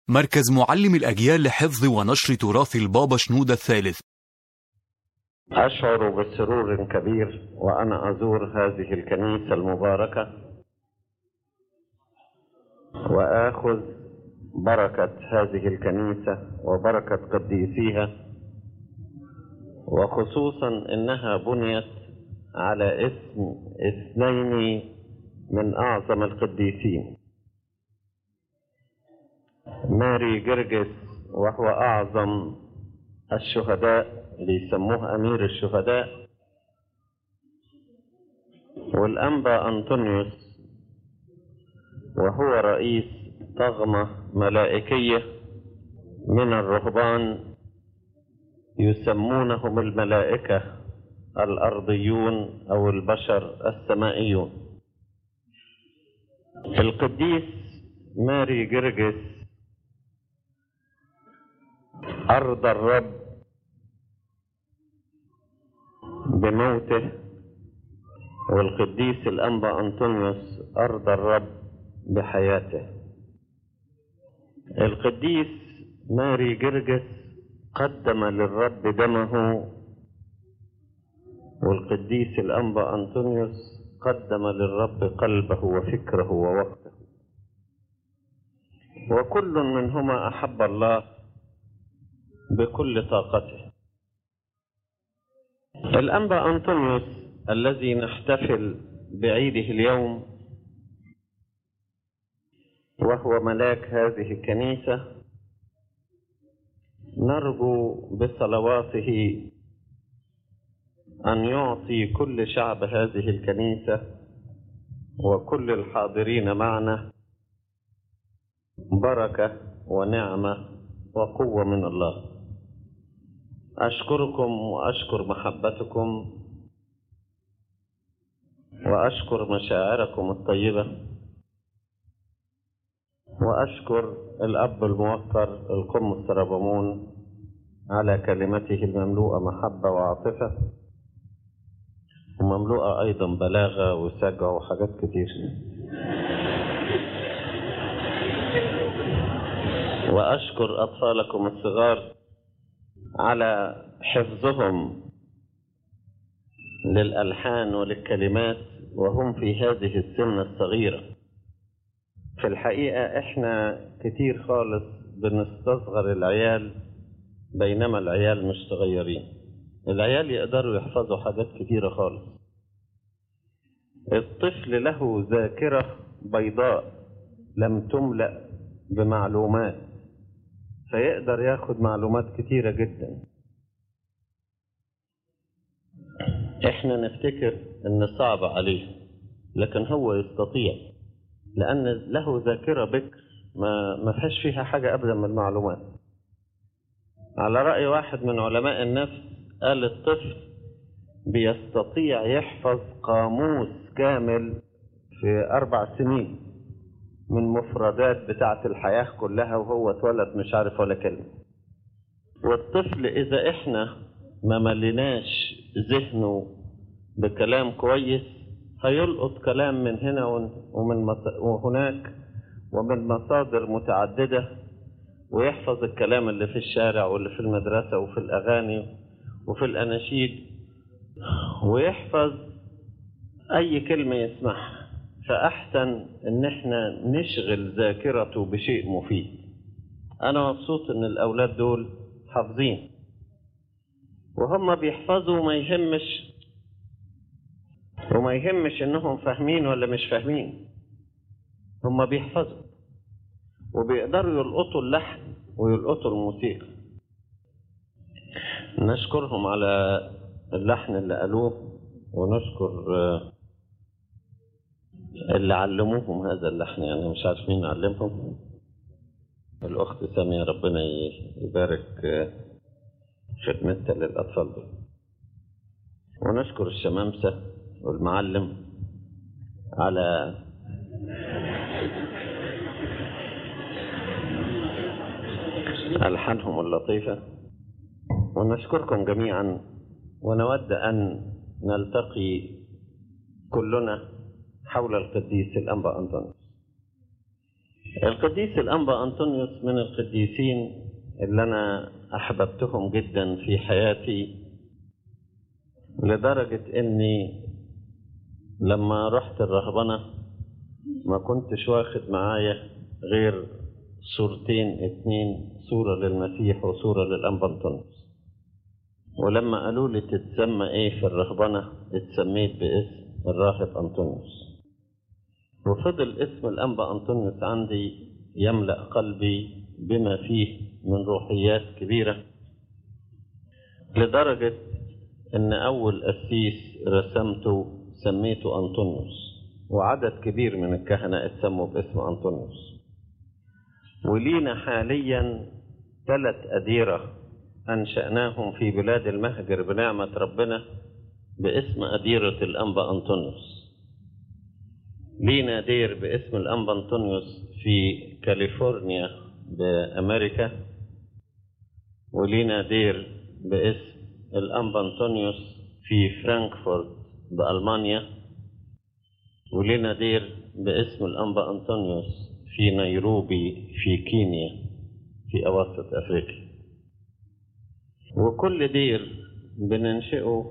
مركز معلم الأجيال لحفظ ونشر تراث البابا شنودة الثالث أشعر بسرور كبير وأنا أزور هذه الكنيسة المباركة وآخذ بركة هذه الكنيسة وبركة قديسيها وخصوصا إنها بنيت على اسم اثنين من أعظم القديسين ماري جرجس وهو أعظم الشهداء اللي يسموه أمير الشهداء والأنبا أنطونيوس وهو رئيس طغمة ملائكية من الرهبان يسمونهم الملائكة الأرضيون أو البشر السمائيون القديس ماري جرجس أرضى الرب بموته والقديس الأنبا أنطونيوس أرضى الرب بحياته القديس ماري جرجس قدم للرب دمه والقديس الأنبا أنطونيوس قدم للرب قلبه وفكره ووقته وكل منهما أحب الله بكل طاقته الأنبا أنطونيوس الذي نحتفل بعيده اليوم وهو ملاك هذه الكنيسة نرجو بصلواته أن يعطي كل شعب هذه الكنيسة وكل الحاضرين معنا بركة ونعمة وقوة من الله أشكركم وأشكر محبتكم وأشكر مشاعركم الطيبة وأشكر الأب الموقر القمص ربمون على كلمته المملوءة محبة وعاطفة ومملوءة أيضا بلاغة وسجع وحاجات كتير وأشكر أطفالكم الصغار على حفظهم للألحان وللكلمات وهم في هذه السن الصغيرة في الحقيقة إحنا كتير خالص بنستصغر العيال بينما العيال مش صغيرين العيال يقدروا يحفظوا حاجات كتيرة خالص الطفل له ذاكرة بيضاء لم تملأ بمعلومات فيقدر ياخد معلومات كتيرة جدا احنا نفتكر ان صعب عليه لكن هو يستطيع لان له ذاكرة بكر ما ما فيهاش فيها حاجة ابدا من المعلومات على رأي واحد من علماء النفس قال الطفل بيستطيع يحفظ قاموس كامل في أربع سنين من مفردات بتاعة الحياة كلها وهو اتولد مش عارف ولا كلمة والطفل إذا إحنا ما مليناش ذهنه بكلام كويس هيلقط كلام من هنا ومن وهناك ومن مصادر متعددة ويحفظ الكلام اللي في الشارع واللي في المدرسة وفي الأغاني وفي الأناشيد ويحفظ أي كلمة يسمعها فأحسن إن إحنا نشغل ذاكرته بشيء مفيد أنا مبسوط إن الأولاد دول حافظين وهم بيحفظوا ما يهمش وما يهمش إنهم فاهمين ولا مش فاهمين هم بيحفظوا وبيقدروا يلقطوا اللحن ويلقطوا الموسيقى نشكرهم على اللحن اللي قالوه ونشكر اللي علموهم هذا اللحن يعني مش عارف مين علمهم الأخت سامية ربنا يبارك خدمتها للأطفال دول ونشكر الشمامسة والمعلم على ألحانهم اللطيفة ونشكركم جميعا ونود أن نلتقي كلنا حول القديس الأنبا أنطونيوس القديس الأنبا أنطونيوس من القديسين اللي أنا أحببتهم جدا في حياتي لدرجة إني لما رحت الرهبنة ما كنتش واخد معايا غير صورتين اتنين صورة للمسيح وصورة للأنبا أنطونيوس ولما قالوا لي تتسمى ايه في الرهبنة اتسميت باسم الراهب أنطونيوس وفضل اسم الأنبا أنطونيوس عندي يملأ قلبي بما فيه من روحيات كبيرة لدرجة إن أول قسيس رسمته سميته أنطونيوس وعدد كبير من الكهنة اتسموا باسم أنطونيوس ولينا حاليا ثلاث أديرة أنشأناهم في بلاد المهجر بنعمة ربنا باسم أديرة الأنبا أنطونيوس لينا دير باسم الأنبا أنطونيوس في كاليفورنيا بأمريكا ولينا دير باسم الأنبا أنطونيوس في فرانكفورت بألمانيا ولينا دير باسم الأنبا أنطونيوس في نيروبي في كينيا في أواسط أفريقيا وكل دير بننشئه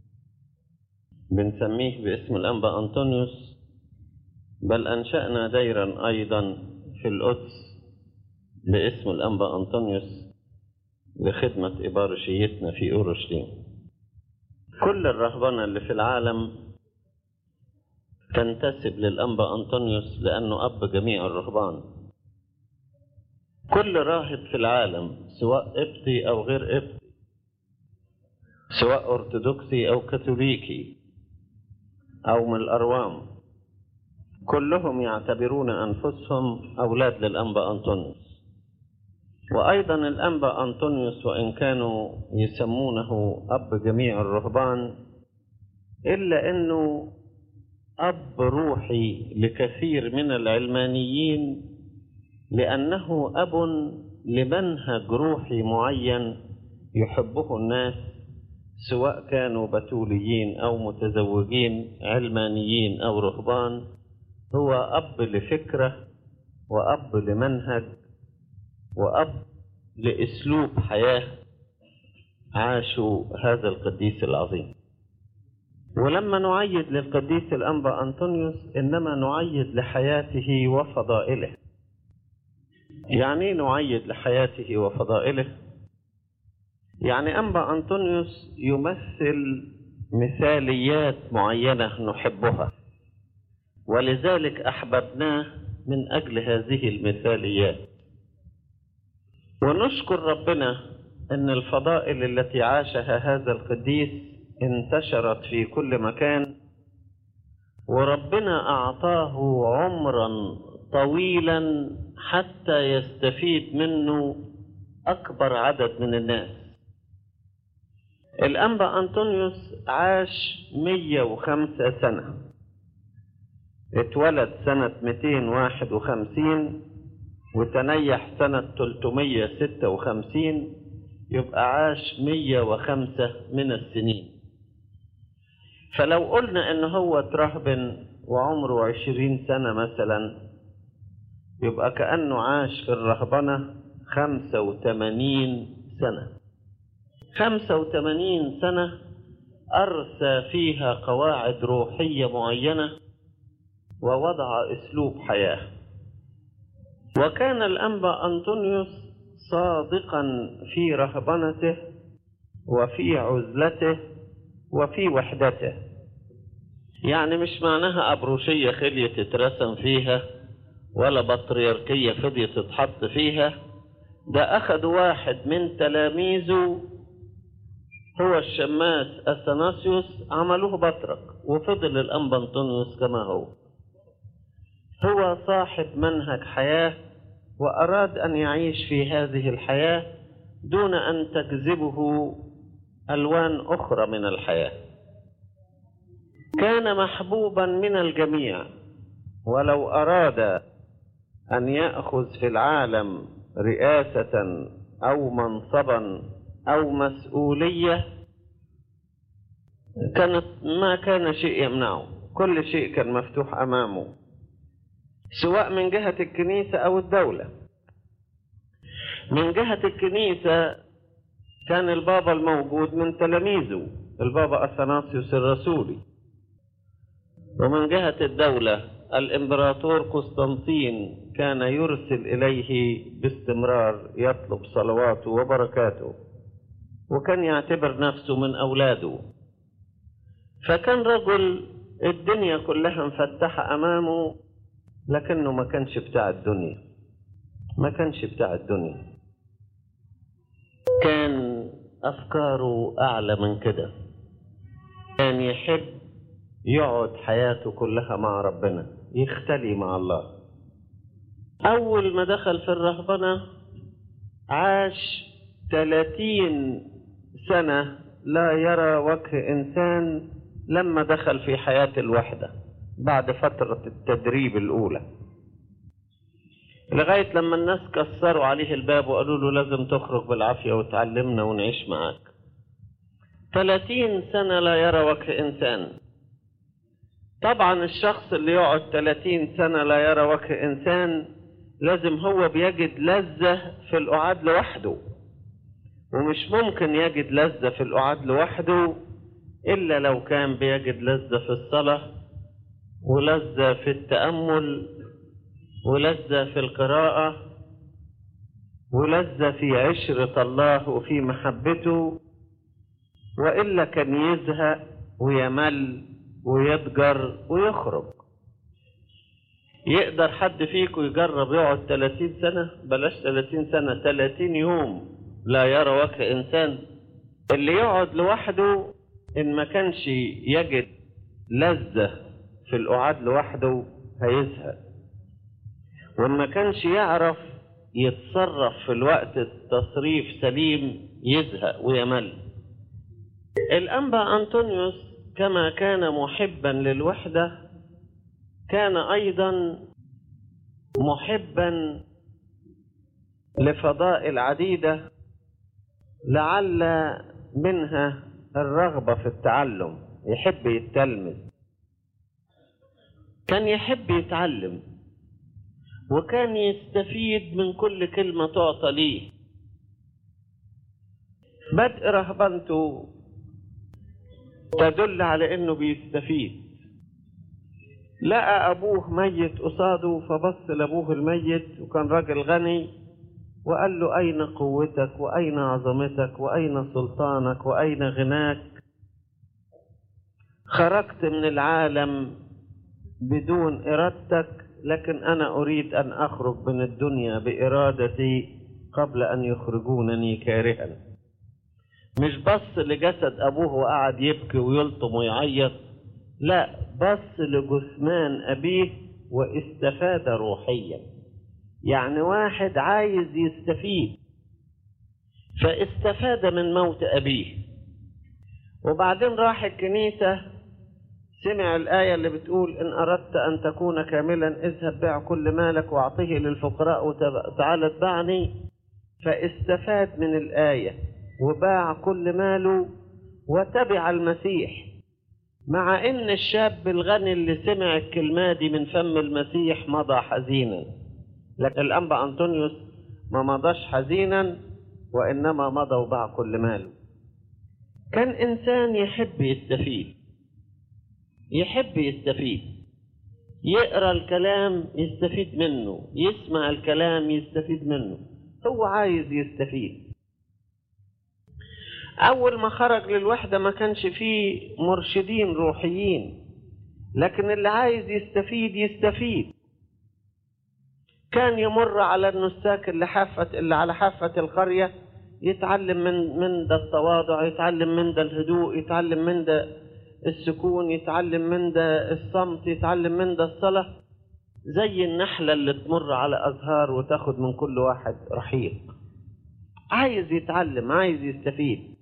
بنسميه باسم الأنبا أنطونيوس بل أنشأنا ديرا أيضا في القدس باسم الأنبا أنطونيوس لخدمة إبارشيتنا في أورشليم كل الرهبنة اللي في العالم تنتسب للأنبا أنطونيوس لأنه أب جميع الرهبان كل راهب في العالم سواء قبطي أو غير قبطي سواء أرثوذكسي أو كاثوليكي أو من الأروام كلهم يعتبرون أنفسهم أولاد للأنبا أنطونيوس وأيضا الأنبا أنطونيوس وإن كانوا يسمونه أب جميع الرهبان إلا أنه أب روحي لكثير من العلمانيين لأنه أب لمنهج روحي معين يحبه الناس سواء كانوا بتوليين أو متزوجين علمانيين أو رهبان هو أب لفكرة وأب لمنهج وأب لأسلوب حياة عاشوا هذا القديس العظيم ولما نعيد للقديس الأنبا أنطونيوس إنما نعيد لحياته وفضائله يعني نعيد لحياته وفضائله يعني أنبا أنطونيوس يمثل مثاليات معينة نحبها ولذلك أحببناه من أجل هذه المثاليات ونشكر ربنا أن الفضائل التي عاشها هذا القديس انتشرت في كل مكان وربنا أعطاه عمرا طويلا حتى يستفيد منه أكبر عدد من الناس الأنبا أنطونيوس عاش 105 سنة اتولد سنة 251 وتنيح سنة 356 يبقى عاش 105 من السنين فلو قلنا ان هو ترهبن وعمره 20 سنة مثلا يبقى كأنه عاش في الرهبنة 85 سنة 85 سنة أرسى فيها قواعد روحية معينة ووضع أسلوب حياة وكان الأنبا أنطونيوس صادقا في رهبنته وفي عزلته وفي وحدته يعني مش معناها أبروشية خلية تترسم فيها ولا بطريركية فضية تتحط فيها ده أخذ واحد من تلاميذه هو الشماس أثناسيوس عملوه بطرك وفضل الأنبا أنطونيوس كما هو هو صاحب منهج حياة وأراد أن يعيش في هذه الحياة دون أن تجذبه ألوان أخرى من الحياة كان محبوبا من الجميع ولو أراد أن يأخذ في العالم رئاسة أو منصبا أو مسؤولية كانت ما كان شيء يمنعه كل شيء كان مفتوح أمامه سواء من جهة الكنيسة أو الدولة من جهة الكنيسة كان البابا الموجود من تلاميذه البابا أثناسيوس الرسولي ومن جهة الدولة الإمبراطور قسطنطين كان يرسل إليه باستمرار يطلب صلواته وبركاته وكان يعتبر نفسه من أولاده فكان رجل الدنيا كلها مفتحة أمامه لكنه ما كانش بتاع الدنيا ما كانش بتاع الدنيا كان أفكاره أعلى من كده كان يحب يقعد حياته كلها مع ربنا يختلي مع الله أول ما دخل في الرهبنة عاش ثلاثين سنة لا يرى وجه إنسان لما دخل في حياة الوحدة بعد فترة التدريب الأولى لغاية لما الناس كسروا عليه الباب وقالوا له لازم تخرج بالعافية وتعلمنا ونعيش معاك ثلاثين سنة لا يرى وجه إنسان طبعا الشخص اللي يقعد ثلاثين سنة لا يرى وجه إنسان لازم هو بيجد لذة في القعاد لوحده ومش ممكن يجد لذة في القعاد لوحده إلا لو كان بيجد لذة في الصلاة ولذة في التأمل ولذة في القراءة ولذة في عشرة الله وفي محبته وإلا كان يزهق ويمل ويضجر ويخرج يقدر حد فيكم يجرب يقعد 30 سنة بلاش 30 سنة 30 يوم لا يرى وجه إنسان اللي يقعد لوحده إن ما كانش يجد لذة في القعاد لوحده هيزهق وما كانش يعرف يتصرف في الوقت التصريف سليم يزهق ويمل الأنبا أنطونيوس كما كان محبا للوحدة كان أيضا محبا لفضائل عديدة لعل منها الرغبة في التعلم يحب يتلمذ كان يحب يتعلم وكان يستفيد من كل كلمة تعطى ليه بدء رهبنته تدل على انه بيستفيد لقى ابوه ميت قصاده فبص لابوه الميت وكان راجل غني وقال له اين قوتك واين عظمتك واين سلطانك واين غناك خرجت من العالم بدون ارادتك لكن انا اريد ان اخرج من الدنيا بارادتي قبل ان يخرجونني كارها مش بص لجسد ابوه وقعد يبكي ويلطم ويعيط لا بص لجثمان ابيه واستفاد روحيا يعني واحد عايز يستفيد فاستفاد من موت ابيه وبعدين راح الكنيسه سمع الآية اللي بتقول إن أردت أن تكون كاملا اذهب بيع كل مالك واعطيه للفقراء وتعال اتبعني فاستفاد من الآية وباع كل ماله وتبع المسيح مع ان الشاب الغني اللي سمع الكلمة دي من فم المسيح مضى حزينا لكن الأنبا أنطونيوس ما مضاش حزينا وإنما مضى وباع كل ماله كان إنسان يحب يستفيد يحب يستفيد يقرأ الكلام يستفيد منه يسمع الكلام يستفيد منه هو عايز يستفيد أول ما خرج للوحدة ما كانش فيه مرشدين روحيين لكن اللي عايز يستفيد يستفيد كان يمر على النساك اللي حافة اللي على حافة القرية يتعلم من من ده التواضع يتعلم من ده الهدوء يتعلم من ده السكون يتعلم من ده الصمت يتعلم من ده الصلاة زي النحلة اللي تمر على أزهار وتاخد من كل واحد رحيق عايز يتعلم عايز يستفيد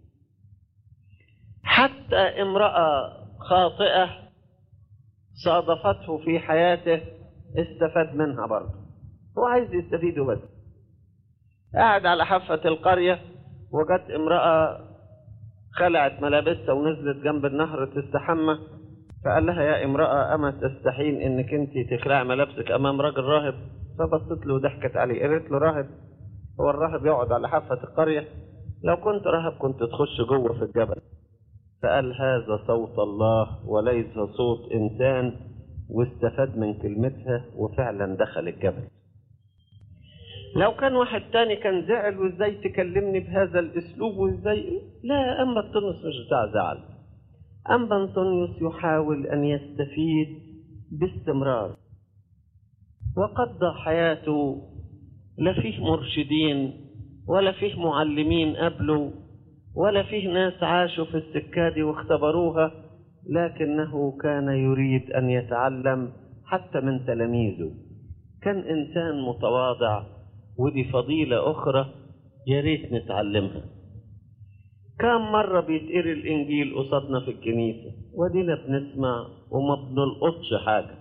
حتى امرأة خاطئة صادفته في حياته استفاد منها برضه هو عايز يستفيد بس قاعد على حافة القرية وجت امرأة خلعت ملابسها ونزلت جنب النهر تستحمى فقال لها يا امرأة أما تستحين إنك أنت تخلعي ملابسك أمام راجل راهب فبصت له وضحكت عليه قالت له راهب هو الراهب يقعد على حافة القرية لو كنت راهب كنت تخش جوه في الجبل فقال هذا صوت الله وليس صوت إنسان واستفاد من كلمتها وفعلا دخل الجبل لو كان واحد تاني كان زعل وازاي تكلمني بهذا الاسلوب وازاي لا اما التونس مش بتاع زعل اما انطونيوس يحاول ان يستفيد باستمرار وقضى حياته لا فيه مرشدين ولا فيه معلمين قبله ولا فيه ناس عاشوا في السكة دي واختبروها لكنه كان يريد أن يتعلم حتى من تلاميذه كان إنسان متواضع ودي فضيلة أخرى يا ريت نتعلمها كم مرة بيتقري الإنجيل قصادنا في الكنيسة ودينا بنسمع وما بنلقطش حاجة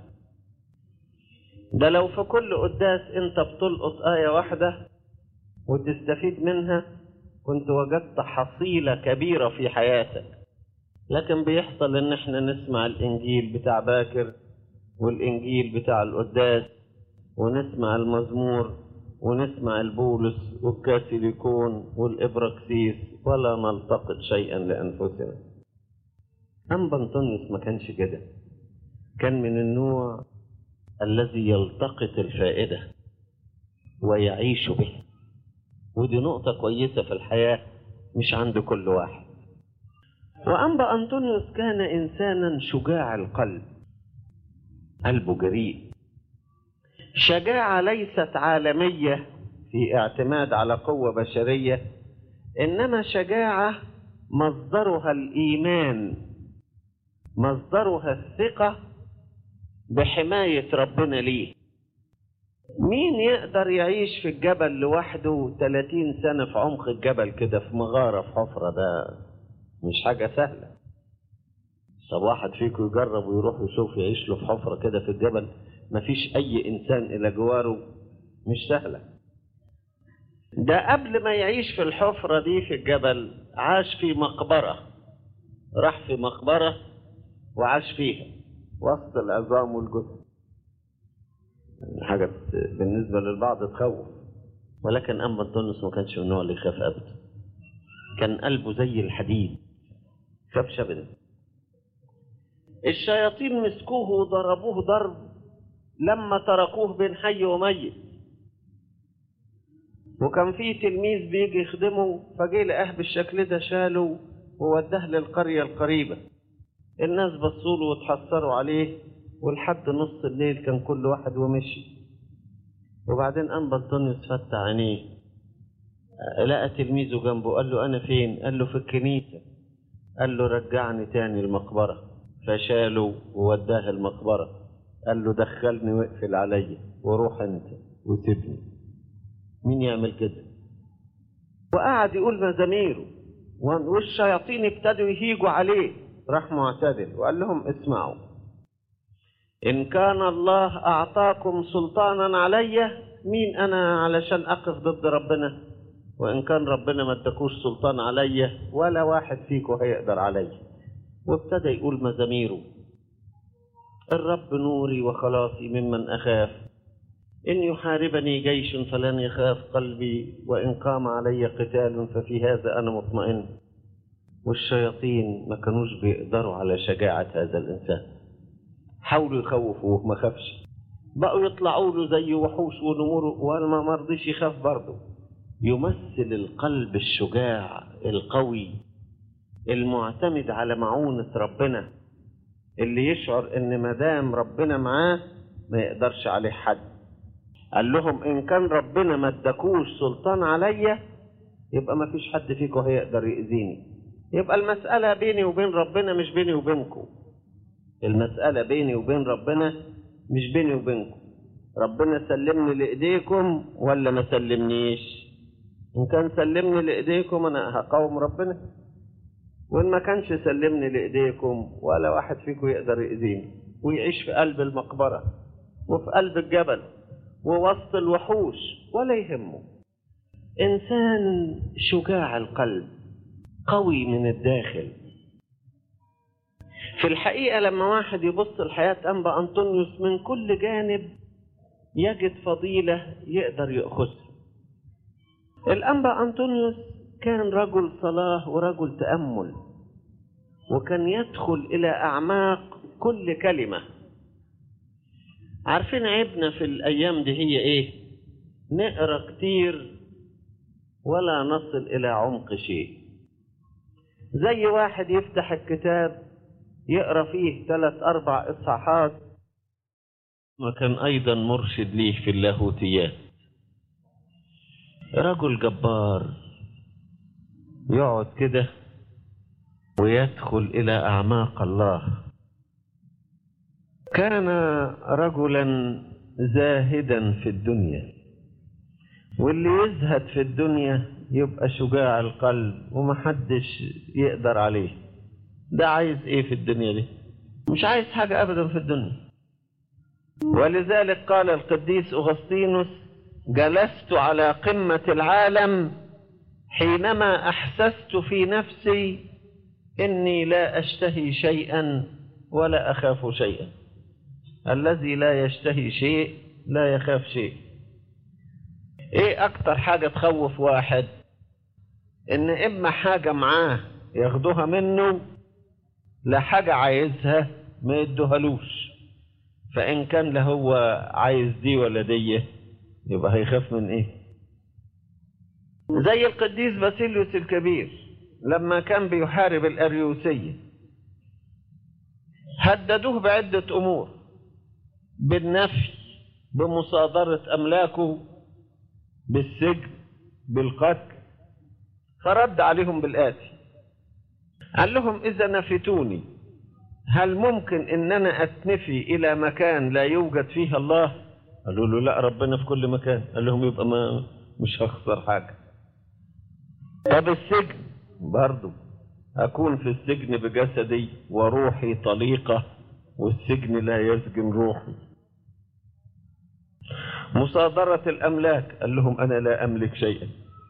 ده لو في كل قداس أنت بتلقط آية واحدة وتستفيد منها كنت وجدت حصيلة كبيرة في حياتك لكن بيحصل ان احنا نسمع الانجيل بتاع باكر والانجيل بتاع القداس ونسمع المزمور ونسمع البولس والكاثوليكون والابراكسيس ولا نلتقط شيئا لانفسنا اما انطونيوس ما كانش كده كان من النوع الذي يلتقط الفائده ويعيش به ودي نقطة كويسة في الحياة مش عند كل واحد وأنبا أنطونيوس كان إنسانا شجاع القلب قلبه جريء شجاعة ليست عالمية في اعتماد على قوة بشرية إنما شجاعة مصدرها الإيمان مصدرها الثقة بحماية ربنا ليه مين يقدر يعيش في الجبل لوحده 30 سنة في عمق الجبل كده في مغارة في حفرة ده مش حاجة سهلة طب واحد فيكم يجرب ويروح يشوف يعيش له في حفرة كده في الجبل مفيش أي إنسان إلى جواره مش سهلة ده قبل ما يعيش في الحفرة دي في الجبل عاش في مقبرة راح في مقبرة وعاش فيها وسط العظام والجثث حاجة بالنسبة للبعض تخوف ولكن أما أنطونيوس ما كانش من النوع اللي يخاف أبدا كان قلبه زي الحديد خافش أبدا الشياطين مسكوه وضربوه ضرب لما تركوه بين حي وميت وكان في تلميذ بيجي يخدمه فجه لقاه بالشكل ده شاله ووداه للقرية القريبة الناس بصوا له وتحسروا عليه ولحد نص الليل كان كل واحد ومشي وبعدين قام بطونيوس فتح عينيه لقى تلميذه جنبه قال له انا فين قال له في الكنيسه قال له رجعني تاني المقبره فشاله ووداه المقبره قال له دخلني واقفل عليا وروح انت وسيبني مين يعمل كده وقعد يقول مزاميره والشياطين ابتدوا يهيجوا عليه راح معتدل وقال لهم اسمعوا إن كان الله أعطاكم سلطانا علي مين أنا علشان أقف ضد ربنا وإن كان ربنا ما ادكوش سلطان علي ولا واحد فيكم هيقدر علي وابتدى يقول مزاميره الرب نوري وخلاصي ممن أخاف إن يحاربني جيش فلن يخاف قلبي وإن قام علي قتال ففي هذا أنا مطمئن والشياطين ما كانوش بيقدروا على شجاعة هذا الإنسان حاولوا يخوفوه ما خافش بقوا يطلعوا له زي وحوش ونمور وما مرضيش يخاف برضه يمثل القلب الشجاع القوي المعتمد على معونة ربنا اللي يشعر ان ما دام ربنا معاه ما يقدرش عليه حد قال لهم ان كان ربنا ما ادكوش سلطان عليا يبقى ما فيش حد فيكم هيقدر يأذيني يبقى المسألة بيني وبين ربنا مش بيني وبينكم المسألة بيني وبين ربنا مش بيني وبينكم ربنا سلمني لإيديكم ولا ما سلمنيش إن كان سلمني لإيديكم أنا هقاوم ربنا وإن ما كانش سلمني لإيديكم ولا واحد فيكم يقدر يأذيني ويعيش في قلب المقبرة وفي قلب الجبل ووسط الوحوش ولا يهمه إنسان شجاع القلب قوي من الداخل في الحقيقة لما واحد يبص لحياة أنبا أنطونيوس من كل جانب يجد فضيلة يقدر يأخذها الأنبا أنطونيوس كان رجل صلاة ورجل تأمل وكان يدخل إلى أعماق كل كلمة عارفين عيبنا في الأيام دي هي إيه؟ نقرأ كتير ولا نصل إلى عمق شيء زي واحد يفتح الكتاب يقرأ فيه ثلاث أربع إصحاحات وكان أيضا مرشد ليه في اللاهوتيات رجل جبار يقعد كده ويدخل إلى أعماق الله كان رجلا زاهدا في الدنيا واللي يزهد في الدنيا يبقى شجاع القلب ومحدش يقدر عليه ده عايز ايه في الدنيا دي مش عايز حاجة ابدا في الدنيا ولذلك قال القديس اغسطينوس جلست على قمة العالم حينما احسست في نفسي اني لا اشتهي شيئا ولا اخاف شيئا الذي لا يشتهي شيء لا يخاف شيء ايه اكتر حاجة تخوف واحد ان اما حاجة معاه ياخدوها منه لا حاجة عايزها ما يدوهالوش فان كان لا هو عايز دي ولا دي يبقى هيخاف من ايه زي القديس باسيليوس الكبير لما كان بيحارب الاريوسية هددوه بعدة امور بالنفي بمصادرة املاكه بالسجن بالقتل فرد عليهم بالآتي قال لهم إذا نفتوني هل ممكن إن أنا أتنفي إلى مكان لا يوجد فيه الله قالوا له لا ربنا في كل مكان قال لهم يبقى ما مش هخسر حاجة طب السجن برضو أكون في السجن بجسدي وروحي طليقة والسجن لا يسجن روحي مصادرة الأملاك قال لهم أنا لا أملك شيئا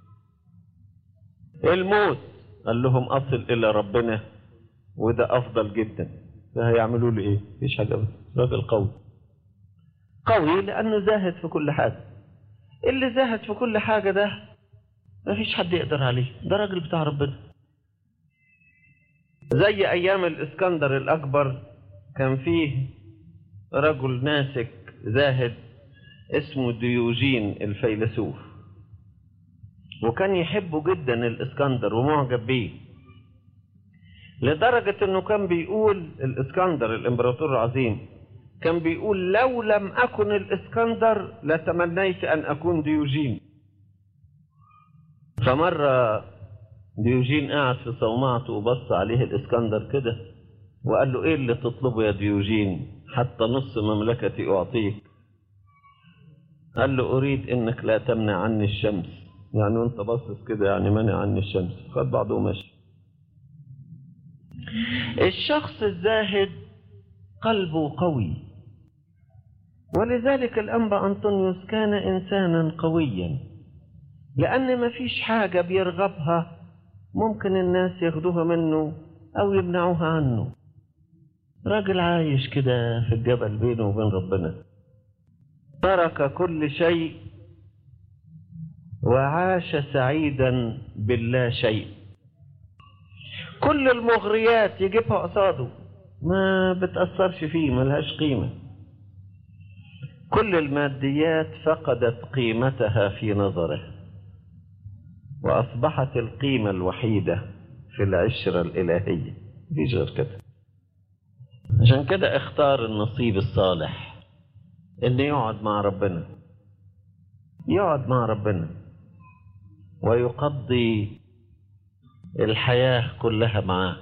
الموت قال لهم أصل إلى ربنا وده أفضل جدا فهيعملوا لي إيه؟ مفيش حاجة بس راجل قوي قوي لأنه زاهد في كل حاجة اللي زاهد في كل حاجة ده مفيش حد يقدر عليه ده راجل بتاع ربنا زي أيام الإسكندر الأكبر كان فيه رجل ناسك زاهد اسمه ديوجين الفيلسوف وكان يحبه جدا الاسكندر ومعجب بيه لدرجة انه كان بيقول الاسكندر الامبراطور العظيم كان بيقول لو لم اكن الاسكندر لتمنيت ان اكون ديوجين فمرة ديوجين قاعد في صومعته وبص عليه الاسكندر كده وقال له ايه اللي تطلبه يا ديوجين حتى نص مملكتي اعطيك قال له أريد إنك لا تمنع عني الشمس يعني وأنت باصص كده يعني منع عني الشمس خد بعضه ومشي الشخص الزاهد قلبه قوي ولذلك الأنبا أنطونيوس كان إنسانا قويا لأن ما فيش حاجة بيرغبها ممكن الناس ياخدوها منه أو يمنعوها عنه راجل عايش كده في الجبل بينه وبين ربنا ترك كل شيء وعاش سعيدا باللا شيء كل المغريات يجيبها قصاده ما بتأثرش فيه ملهاش قيمة كل الماديات فقدت قيمتها في نظره وأصبحت القيمة الوحيدة في العشرة الإلهية مفيش غير كده عشان كده اختار النصيب الصالح انه يقعد مع ربنا يقعد مع ربنا ويقضي الحياة كلها معاه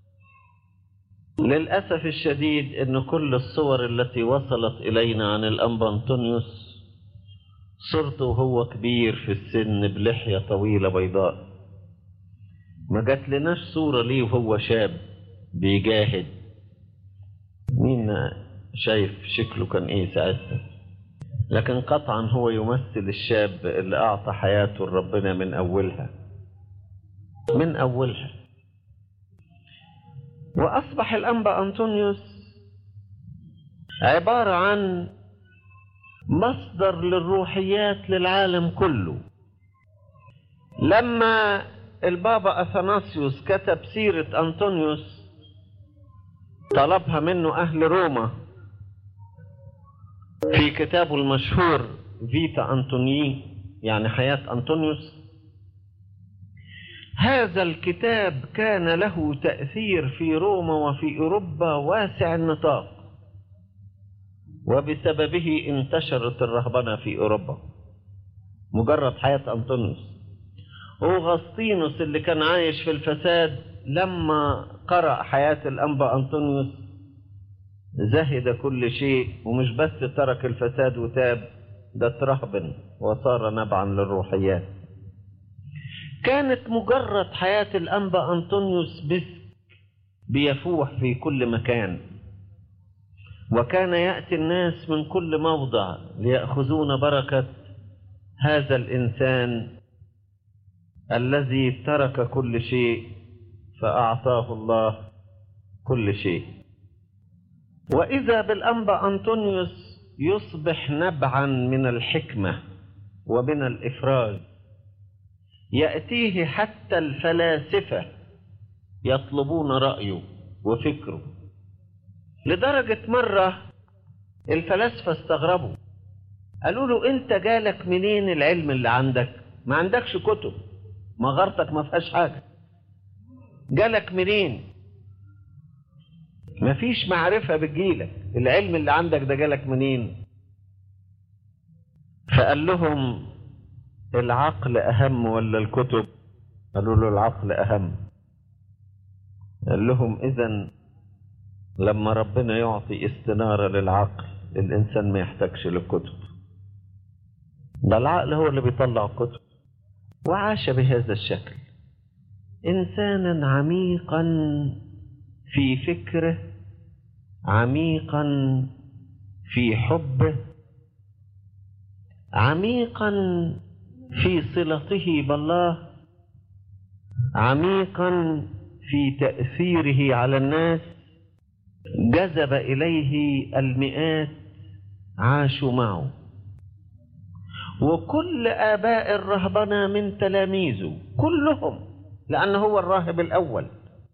للأسف الشديد أن كل الصور التي وصلت إلينا عن الأنبا أنطونيوس صرته وهو كبير في السن بلحية طويلة بيضاء ما جات لناش صورة ليه وهو شاب بيجاهد مين شايف شكله كان ايه ساعتها لكن قطعا هو يمثل الشاب اللي اعطى حياته لربنا من اولها من اولها وأصبح الأنبا أنطونيوس عبارة عن مصدر للروحيات للعالم كله لما البابا أثناسيوس كتب سيرة أنطونيوس طلبها منه أهل روما في كتابه المشهور فيتا أنطونيي يعني حياة أنطونيوس هذا الكتاب كان له تأثير في روما وفي أوروبا واسع النطاق وبسببه انتشرت الرهبنة في أوروبا مجرد حياة أنطونيوس أوغسطينوس اللي كان عايش في الفساد لما قرأ حياة الأنبا أنطونيوس زهد كل شيء ومش بس ترك الفساد وتاب ده ترهبن وصار نبعا للروحيات كانت مجرد حياة الأنبا أنطونيوس بس بيفوح في كل مكان وكان يأتي الناس من كل موضع ليأخذون بركة هذا الإنسان الذي ترك كل شيء فأعطاه الله كل شيء وإذا بالأنبا أنطونيوس يصبح نبعا من الحكمة ومن الإفراز يأتيه حتى الفلاسفة يطلبون رأيه وفكره لدرجة مرة الفلاسفة استغربوا قالوا له انت جالك منين العلم اللي عندك ما عندكش كتب مغارتك ما فيهاش حاجة جالك منين ما فيش معرفة بتجيلك العلم اللي عندك ده جالك منين فقال لهم العقل أهم ولا الكتب قالوا له العقل أهم قال لهم إذا لما ربنا يعطي استنارة للعقل الإنسان ما يحتاجش للكتب ده العقل هو اللي بيطلع الكتب وعاش بهذا الشكل إنسانا عميقا في فكره عميقا في حبه عميقا في صلته بالله عميقا في تأثيره على الناس جذب إليه المئات عاشوا معه وكل آباء الرهبنة من تلاميذه كلهم لأنه هو الراهب الأول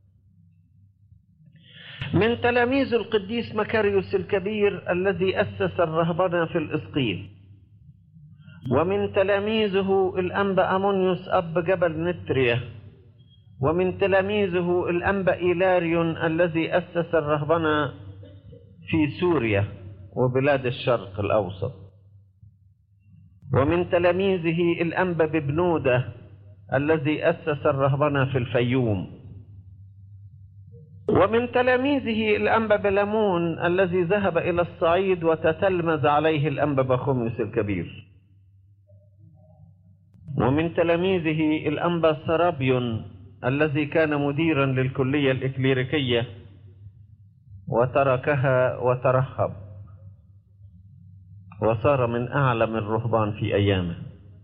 من تلاميذ القديس مكاريوس الكبير الذي أسس الرهبنة في الإسقيل ومن تلاميذه الأنبا أمونيوس أب جبل نتريا ومن تلاميذه الأنبا إيلاريون الذي أسس الرهبنة في سوريا وبلاد الشرق الأوسط ومن تلاميذه الأنبا ببنودة الذي أسس الرهبنة في الفيوم ومن تلاميذه الأنبا بلمون الذي ذهب إلى الصعيد وتتلمذ عليه الأنبا بخوميوس الكبير ومن تلاميذه الأنبا سرابيون الذي كان مديرا للكلية الإكليريكية وتركها وترهب وصار من أعلم الرهبان في أيامه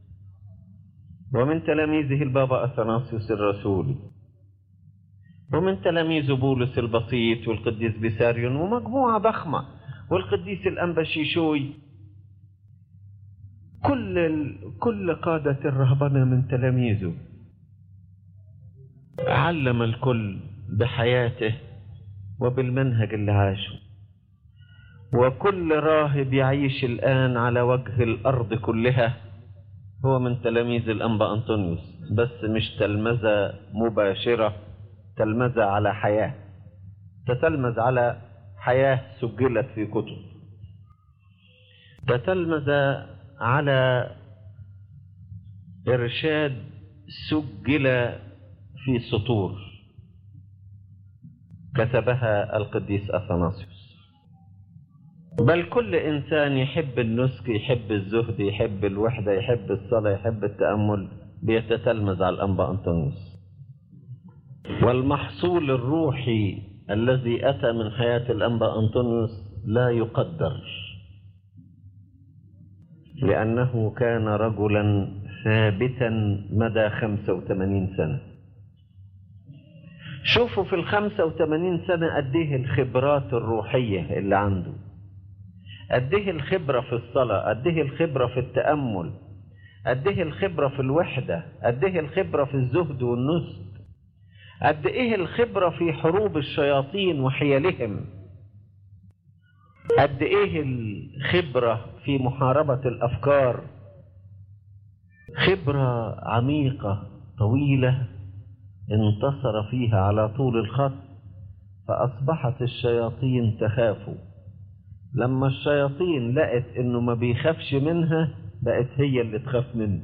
ومن تلاميذه البابا أثناسيوس الرسولي ومن تلاميذ بولس البسيط والقديس بيساريون ومجموعة ضخمة والقديس الأنبا شيشوي كل ال... كل قادة الرهبنة من تلاميذه علم الكل بحياته وبالمنهج اللي عاشه وكل راهب يعيش الآن على وجه الأرض كلها هو من تلاميذ الأنبا أنطونيوس بس مش تلمذة مباشرة تلمذة على حياة تتلمذ على حياة سجلت في كتب تتلمذ على إرشاد سجل في سطور كتبها القديس أثناسيوس بل كل إنسان يحب النسك يحب الزهد يحب الوحدة يحب الصلاة يحب التأمل بيتتلمذ على الأنبا أنطونيوس والمحصول الروحي الذي أتى من حياة الأنبا أنطونيوس لا يقدر لأنه كان رجلا ثابتا مدى 85 سنة شوفوا في الخمسة وثمانين سنة قد ايه الخبرات الروحية اللي عنده قد ايه الخبرة في الصلاة قد ايه الخبرة في التأمل قد ايه الخبرة في الوحدة قد ايه الخبرة في الزهد والنسك قد ايه الخبرة في حروب الشياطين وحيلهم قد ايه الخبرة في محاربة الافكار خبرة عميقة طويلة انتصر فيها على طول الخط فأصبحت الشياطين تخافه لما الشياطين لقت انه ما بيخافش منها بقت هي اللي تخاف منه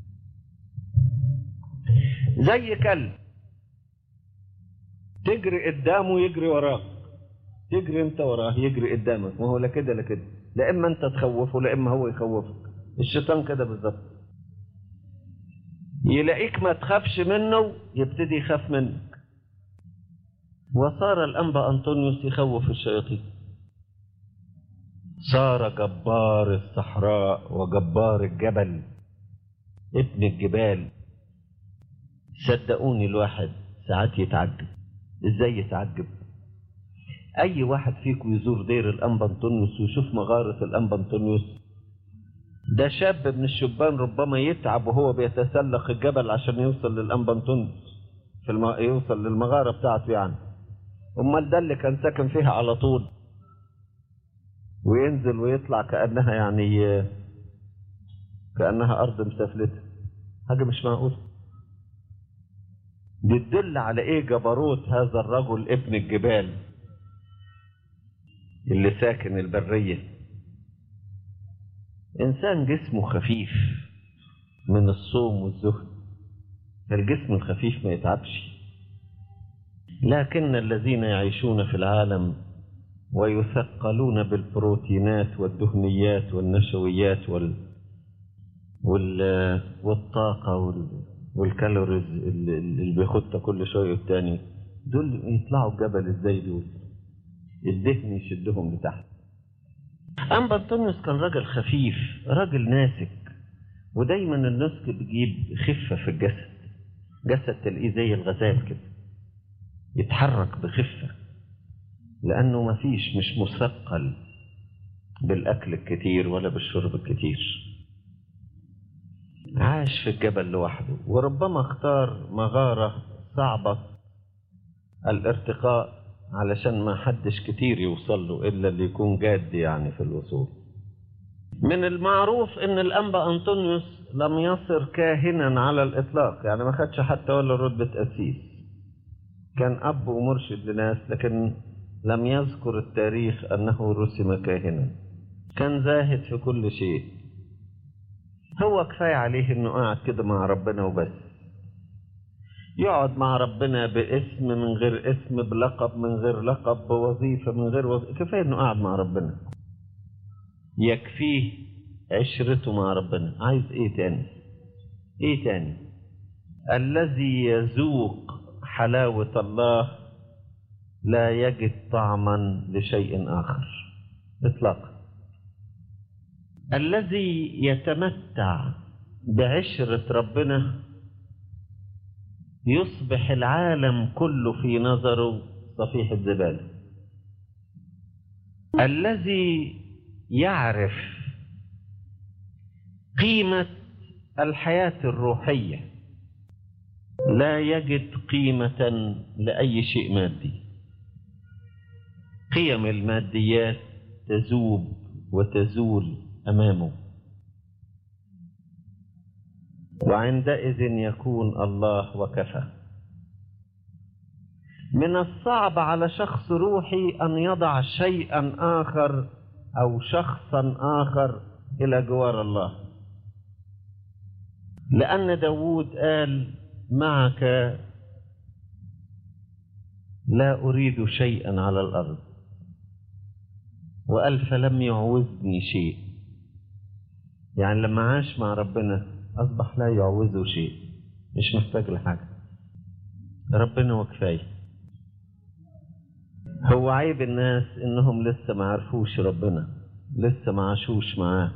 زي كلب تجري قدامه يجري وراك تجري انت وراه يجري قدامك ما هو لا كده لا كده لا اما انت تخوفه لا اما هو يخوفك الشيطان كده بالظبط يلاقيك ما تخافش منه يبتدي يخاف منك وصار الأنبا أنطونيوس يخوف الشياطين صار جبار الصحراء وجبار الجبل ابن الجبال صدقوني الواحد ساعات يتعجب ازاي يتعجب اي واحد فيكم يزور دير الانبا انطونيوس ويشوف مغارة الانبا انطونيوس ده شاب من الشبان ربما يتعب وهو بيتسلق الجبل عشان يوصل للانبا انطونيوس في الم... يوصل للمغارة بتاعته يعني امال ده اللي كان ساكن فيها على طول وينزل ويطلع كأنها يعني كأنها أرض مسافلتة حاجة مش معقولة بتدل على إيه جبروت هذا الرجل ابن الجبال اللي ساكن البرية إنسان جسمه خفيف من الصوم والزهد الجسم الخفيف ما يتعبش لكن الذين يعيشون في العالم ويثقلون بالبروتينات والدهنيات والنشويات وال... وال... والطاقة وال... والكالوريز اللي اللي بياخدها كل شوية والتاني دول يطلعوا الجبل ازاي دول الدهن يشدهم لتحت أنبا أنطونيوس كان راجل خفيف راجل ناسك ودايما النسك بيجيب خفة في الجسد جسد تلاقيه زي الغزال كده يتحرك بخفة لأنه ما فيش مش مثقل بالأكل الكتير ولا بالشرب الكتير عاش في الجبل لوحده وربما اختار مغارة صعبة الارتقاء علشان ما حدش كتير يوصل له إلا اللي يكون جاد يعني في الوصول من المعروف ان الانبا انطونيوس لم يصر كاهنا على الاطلاق يعني ما خدش حتى ولا رتبة اسيس كان اب ومرشد لناس لكن لم يذكر التاريخ انه رسم كاهنا كان زاهد في كل شيء هو كفاية عليه انه قاعد كده مع ربنا وبس يقعد مع ربنا باسم من غير اسم بلقب من غير لقب بوظيفة من غير وظيفة كفاية انه قاعد مع ربنا يكفيه عشرته مع ربنا عايز ايه تاني ايه تاني الذي يذوق حلاوة الله لا يجد طعما لشيء آخر إطلاقا الذي يتمتع بعشرة ربنا يصبح العالم كله في نظره صفيحة زبالة الذي يعرف قيمة الحياة الروحية لا يجد قيمة لأي شيء مادي قيم الماديات تذوب وتزول أمامه وعندئذ يكون الله وكفى من الصعب على شخص روحي أن يضع شيئا آخر أو شخصا آخر إلى جوار الله لأن داود قال معك لا أريد شيئا على الأرض وقال فلم يعوزني شيء يعني لما عاش مع ربنا أصبح لا يعوزه شيء مش محتاج لحاجة ربنا وكفاية هو عيب الناس إنهم لسه ما عرفوش ربنا لسه ما عاشوش معاه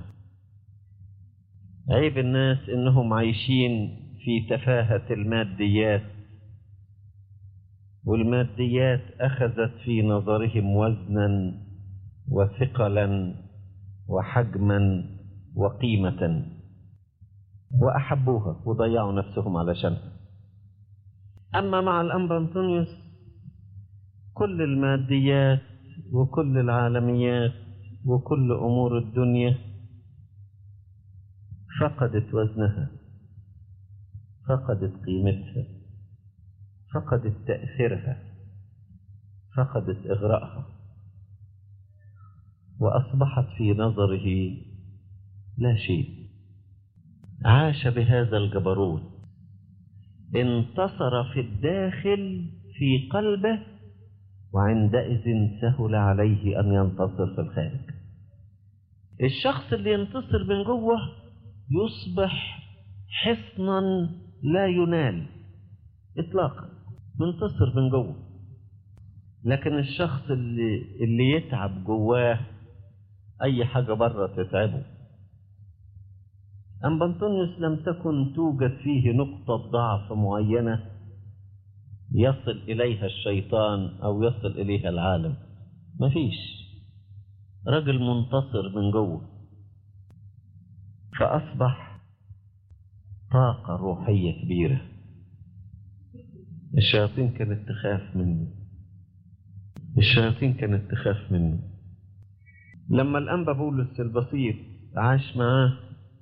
عيب الناس إنهم عايشين في تفاهة الماديات والماديات أخذت في نظرهم وزنا وثقلا وحجما وقيمة وأحبوها وضيعوا نفسهم علشانها أما مع الأنبا أنطونيوس كل الماديات وكل العالميات وكل أمور الدنيا فقدت وزنها فقدت قيمتها فقدت تأثيرها فقدت إغراءها وأصبحت في نظره لا شيء عاش بهذا الجبروت انتصر في الداخل في قلبه وعندئذ سهل عليه أن ينتصر في الخارج الشخص اللي ينتصر من جوه يصبح حصنا لا ينال إطلاقا منتصر من جوه لكن الشخص اللي اللي يتعب جواه أي حاجة بره تتعبه أم بنطونيوس لم تكن توجد فيه نقطة ضعف معينة يصل إليها الشيطان أو يصل إليها العالم مفيش رجل منتصر من جوه فأصبح طاقة روحية كبيرة الشياطين كانت تخاف منه الشياطين كانت تخاف منه لما الأنبا بولس البسيط عاش معاه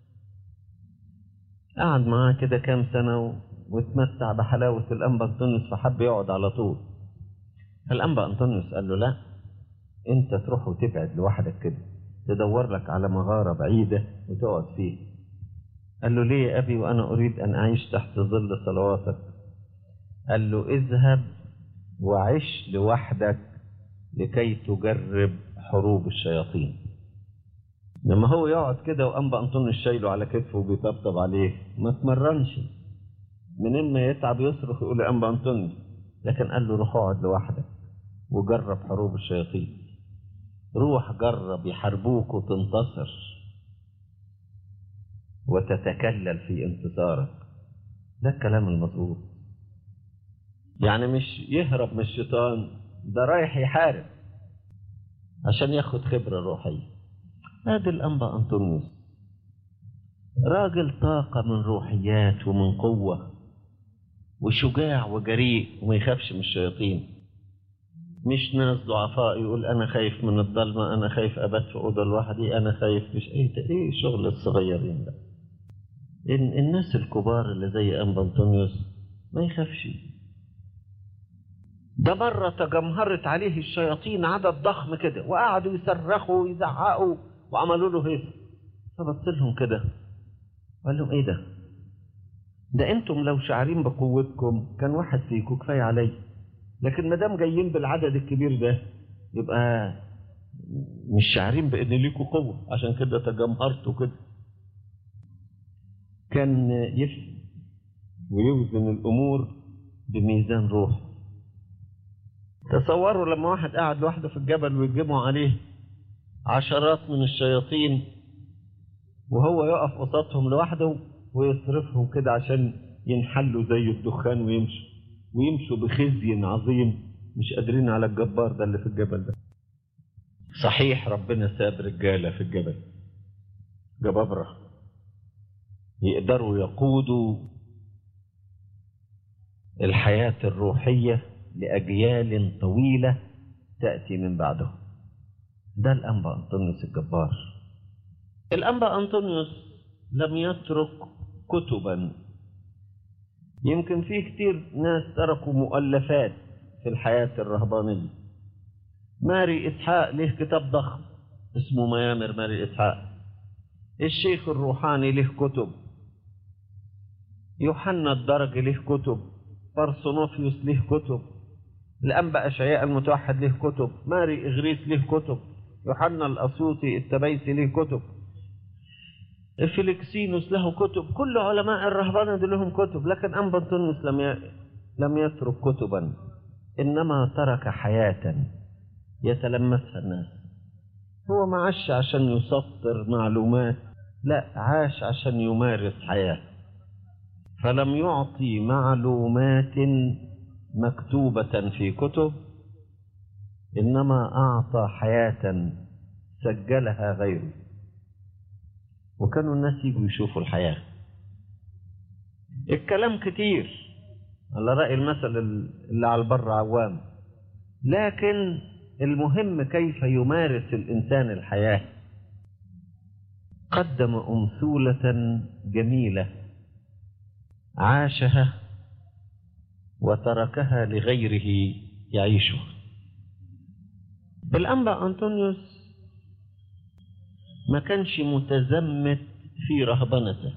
قعد معاه كده كام سنة واتمتع بحلاوة الأنبا أنطونيوس فحب يقعد على طول الأنبا أنطونيوس قال له لا أنت تروح وتبعد لوحدك كده تدور لك على مغارة بعيدة وتقعد فيها قال له ليه يا أبي وأنا أريد أن أعيش تحت ظل صلواتك قال له اذهب وعش لوحدك لكي تجرب حروب الشياطين لما هو يقعد كده وأنبا أنطونيوس شايله على كتفه وبيطبطب عليه ما تمرنش من اما يتعب يصرخ يقول أنبا أنطونيوس لكن قال له روح اقعد لوحدك وجرب حروب الشياطين روح جرب يحاربوك وتنتصر وتتكلل في انتصارك ده الكلام المظبوط يعني مش يهرب من الشيطان ده رايح يحارب عشان ياخد خبرة روحية ادي الأنبا أنطونيوس راجل طاقة من روحيات ومن قوة وشجاع وجريء وما يخافش من الشياطين مش ناس ضعفاء يقول انا خايف من الضلمه انا خايف ابات في اوضه لوحدي انا خايف مش ايه ده ايه شغل الصغيرين ده إن الناس الكبار اللي زي انبا انطونيوس ما يخافش ده مرة تجمهرت عليه الشياطين عدد ضخم كده وقعدوا يصرخوا ويزعقوا وعملوا له هيصة فبص لهم كده وقال لهم ايه ده؟ ده انتم لو شاعرين بقوتكم كان واحد فيكم كفايه عليا لكن ما دام جايين بالعدد الكبير ده يبقى مش شاعرين بان ليكوا قوه عشان كده تجمهرتوا كده كان يفهم ويوزن الامور بميزان روح تصوروا لما واحد قاعد لوحده في الجبل ويجمعوا عليه عشرات من الشياطين وهو يقف قصادهم لوحده ويصرفهم كده عشان ينحلوا زي الدخان ويمشوا ويمشوا بخزي عظيم مش قادرين على الجبار ده اللي في الجبل ده صحيح ربنا ساب رجالة في الجبل جبابرة يقدروا يقودوا الحياة الروحية لأجيال طويلة تأتي من بعدهم ده الأنبا أنطونيوس الجبار الأنبا أنطونيوس لم يترك كتبا يمكن في كتير ناس تركوا مؤلفات في الحياة الرهبانية ماري إسحاق له كتاب ضخم اسمه ميامر ماري إسحاق الشيخ الروحاني له كتب يوحنا الدرج له كتب بارسونوفيوس له كتب الأنبا أشعياء المتوحد له كتب ماري إغريس له كتب يوحنا الأسيوطي التبيسي له كتب فيليكسينوس له كتب كل علماء الرهبنة دول لهم كتب لكن أنبا أنطونيوس لم ي... لم يترك كتبا إنما ترك حياة يتلمسها الناس هو ما عاش عشان يسطر معلومات لا عاش عشان يمارس حياة فلم يعطي معلومات مكتوبة في كتب إنما أعطى حياة سجلها غيره وكانوا الناس يجوا يشوفوا الحياة الكلام كتير على رأي المثل اللي على البر عوام لكن المهم كيف يمارس الإنسان الحياة قدم أمثولة جميلة عاشها وتركها لغيره يعيشها الأنبا أنطونيوس ما كانش متزمت في رهبنته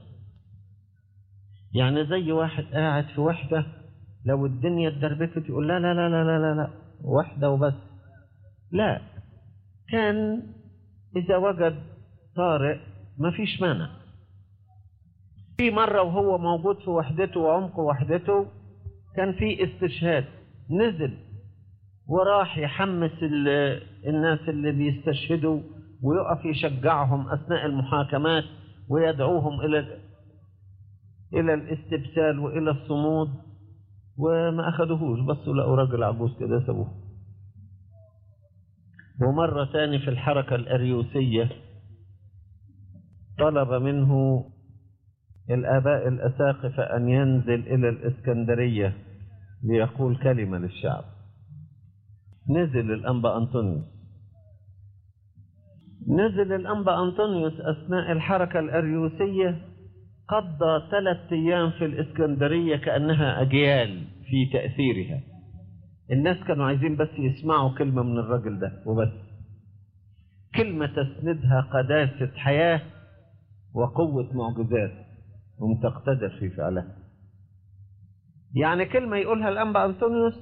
يعني زي واحد قاعد في وحدة لو الدنيا اتدربكت يقول لا لا لا لا لا لا, لا وحدة وبس لا كان إذا وجد طارئ ما فيش مانع في مرة وهو موجود في وحدته وعمق وحدته كان في استشهاد نزل وراح يحمس الناس اللي بيستشهدوا ويقف يشجعهم أثناء المحاكمات ويدعوهم إلى إلى الاستبسال وإلى الصمود وما أخذوهوش بصوا لقوا راجل عجوز كده سابوه ومرة تاني في الحركة الأريوسية طلب منه الآباء الأساقفة أن ينزل إلى الإسكندرية ليقول كلمة للشعب نزل الأنبا أنطونيوس نزل الأنبا أنطونيوس أثناء الحركة الأريوسية قضى ثلاثة أيام في الإسكندرية كأنها أجيال في تأثيرها الناس كانوا عايزين بس يسمعوا كلمة من الراجل ده وبس كلمة تسندها قداسة حياة وقوة معجزات ومتقتدر في فعلها يعني كلمة يقولها الأنبا أنطونيوس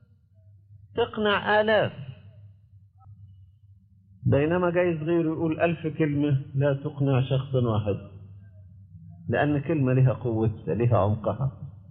تقنع آلاف بينما جايز غيره يقول ألف كلمة لا تقنع شخص واحد لأن كلمة لها قوتها لها عمقها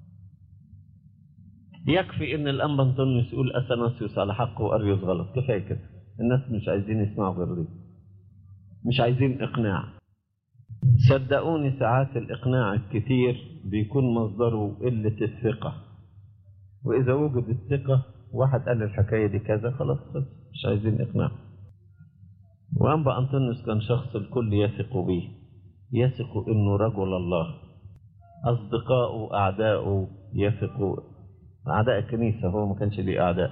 يكفي ان الانبا انطونيوس يقول اثناسيوس على حق واريوس غلط كفايه كده الناس مش عايزين يسمعوا غير دي مش عايزين اقناع صدقوني ساعات الاقناع الكتير بيكون مصدره قله الثقه واذا وجد الثقه واحد قال الحكايه دي كذا خلاص بس مش عايزين اقناع وانبا انطونيوس كان شخص الكل يثق به يثق انه رجل الله اصدقاؤه اعداؤه يثقوا أعداء الكنيسة هو ما كانش ليه أعداء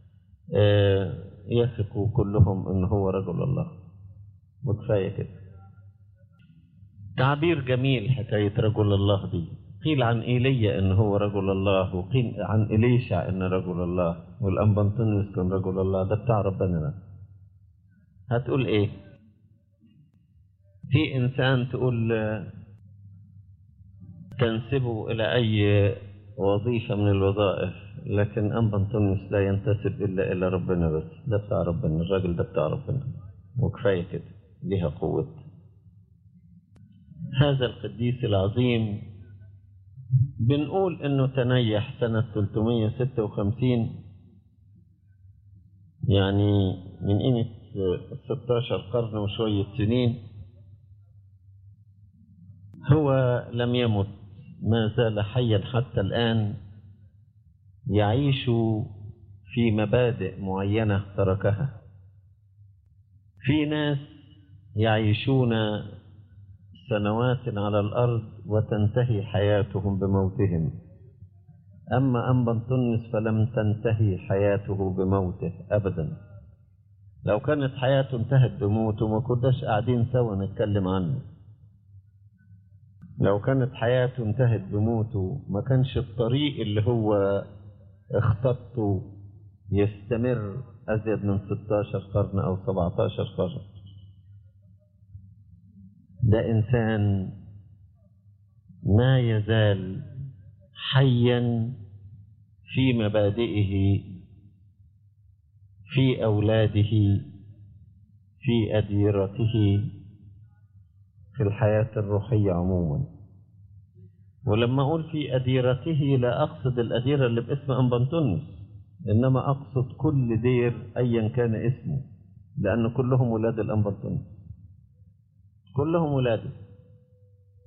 يثقوا كلهم إن هو رجل الله وكفاية كده تعبير جميل حكاية رجل الله دي قيل عن إيليا إن هو رجل الله وقيل عن إليشع إن رجل الله والأنبنطونيوس كان رجل الله ده بتاع ربنا ده هتقول إيه في إنسان تقول تنسبه إلى أي وظيفة من الوظائف لكن أنبا أنطونيوس لا ينتسب إلا إلى ربنا بس ده بتاع ربنا الراجل ده بتاع ربنا وكفاية كده ليها قوة هذا القديس العظيم بنقول إنه تنيح سنة 356 يعني من قيمة 16 قرن وشوية سنين هو لم يمت ما زال حيا حتى الآن يعيش في مبادئ معينة تركها في ناس يعيشون سنوات على الأرض وتنتهي حياتهم بموتهم أما أنبا أنطونيوس فلم تنتهي حياته بموته أبدا لو كانت حياته انتهت بموته ما كناش قاعدين سوا نتكلم عنه لو كانت حياته انتهت بموته ما كانش الطريق اللي هو اختطه يستمر أزيد من 16 قرن أو 17 قرن ده إنسان ما يزال حيا في مبادئه في أولاده في أديرته في الحياة الروحية عموما ولما أقول في أديرته لا أقصد الأديرة اللي باسم أنبنتونيوس إنما أقصد كل دير أيا كان اسمه لأن كلهم ولاد الأنبنتونيوس كلهم ولاده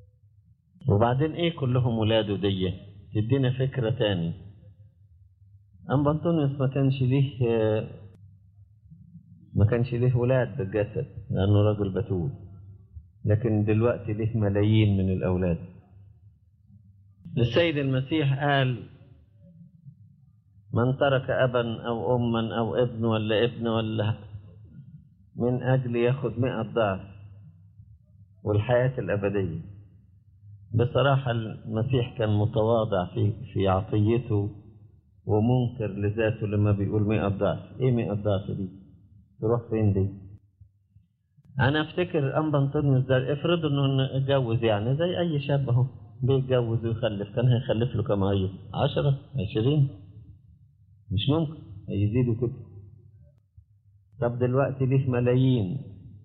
وبعدين إيه كلهم ولاده دي تدينا فكرة تاني أم بنطونيوس ما كانش ليه ما كانش ليه ولاد بالجسد لأنه راجل بتول لكن دلوقتي ليه ملايين من الأولاد السيد المسيح قال من ترك أبا أو أما أو ابن ولا ابن ولا من أجل ياخد مئة ضعف والحياة الأبدية بصراحة المسيح كان متواضع في في عطيته ومنكر لذاته لما بيقول مئة ضعف إيه مئة ضعف دي تروح فين دي أنا أفتكر أنبا أنطونيوس ده افرض إنه اتجوز يعني زي أي شاب أهو بيتجوز ويخلف كان هيخلف له كم عيل عشرة عشرين مش ممكن هيزيدوا كده طب دلوقتي ليه ملايين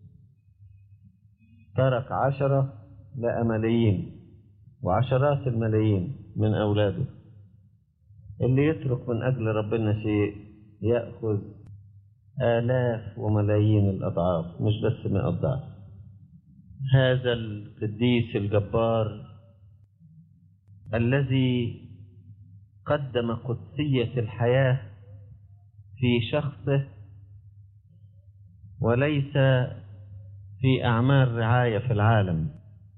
ترك عشرة لقى ملايين وعشرات الملايين من أولاده اللي يترك من أجل ربنا شيء يأخذ آلاف وملايين الأضعاف مش بس مئة ضعف هذا القديس الجبار الذي قدم قدسية الحياة في شخصه وليس في أعمال رعاية في العالم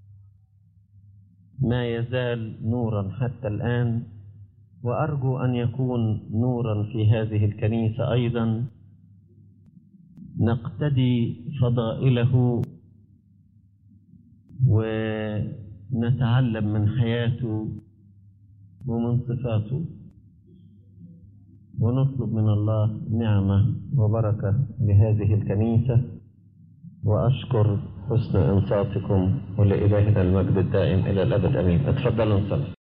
ما يزال نورا حتى الآن وأرجو أن يكون نورا في هذه الكنيسة أيضا نقتدي فضائله ونتعلم من حياته ومن صفاته ونطلب من الله نعمة وبركة لهذه الكنيسة وأشكر حسن إنصاتكم ولإلهنا المجد الدائم إلى الأبد أمين اتفضلوا نصلي